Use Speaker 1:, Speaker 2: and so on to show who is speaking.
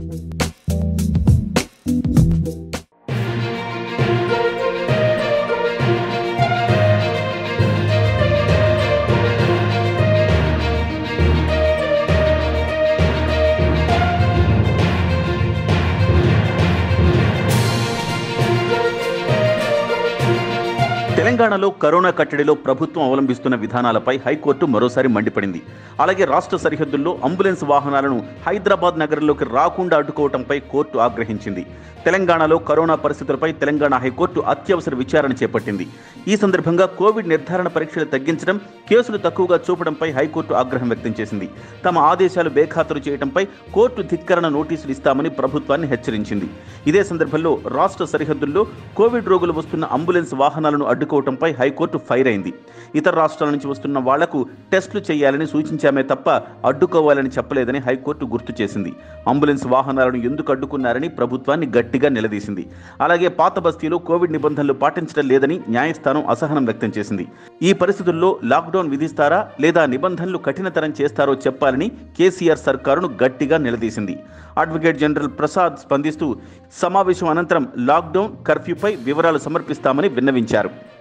Speaker 1: తెలంగాణలో కరోనా కట్టడిలో ప్రభుత్వం అవలంబిస్తున్న విధానాలపై హైకోర్టు మరోసారి మండిపడింది అలాగే రాష్ట్ర సరిహద్దుల్లో అంబులెన్స్ వాహనాలను హైదరాబాద్ నగరంలోకి రాకుండా అడ్డుకోవడంపై కోర్టు ఆగ్రహించింది తెలంగాణలో కరోనా పరిస్థితులపై తెలంగాణ హైకోర్టు అత్యవసర విచారణ చేపట్టింది ఈ సందర్భంగా కోవిడ్ నిర్ధారణ పరీక్షలు తగ్గించడం కేసులు తక్కువగా చూపడంపై హైకోర్టు ఆగ్రహం వ్యక్తం చేసింది తమ ఆదేశాలు బేఖాతరు చేయడంపై కోర్టు ధిక్కరణ నోటీసులు ఇస్తామని ప్రభుత్వాన్ని హెచ్చరించింది ఇదే సందర్భంలో రాష్ట్ర సరిహద్దుల్లో కోవిడ్ రోగులు వస్తున్న అంబులెన్స్ వాహనాలను అడ్డుకోవడంపై హైకోర్టు ఫైర్ అయింది ఇతర రాష్ట్రాల నుంచి వస్తున్న వాళ్లకు టెస్టులు చేయాలని సూచించామే తప్ప అడ్డుకోవాలని చెప్పలేదని హైకోర్టు గుర్తు చేసింది అంబులెన్స్ వాహనాలను ఎందుకు అడ్డుకున్నారని ప్రభుత్వాన్ని గట్టిగా నిలదీసింది అలాగే పాత బస్తీలో కోవిడ్ నిబంధనలు పాటించడం లేదని న్యాయస్థానం అసహనం వ్యక్తం చేసింది ఈ పరిస్థితుల్లో లాక్డౌన్ విధిస్తారా లేదా నిబంధనలు కఠినతరం చేస్తారో చెప్పాలని కేసీఆర్ సర్కారును గట్టిగా నిలదీసింది అడ్వకేట్ జనరల్ ప్రసాద్ స్పందిస్తూ సమావేశం అనంతరం లాక్డౌన్ కర్ఫ్యూపై వివరాలు సమర్పిస్తామని విన్నవించారు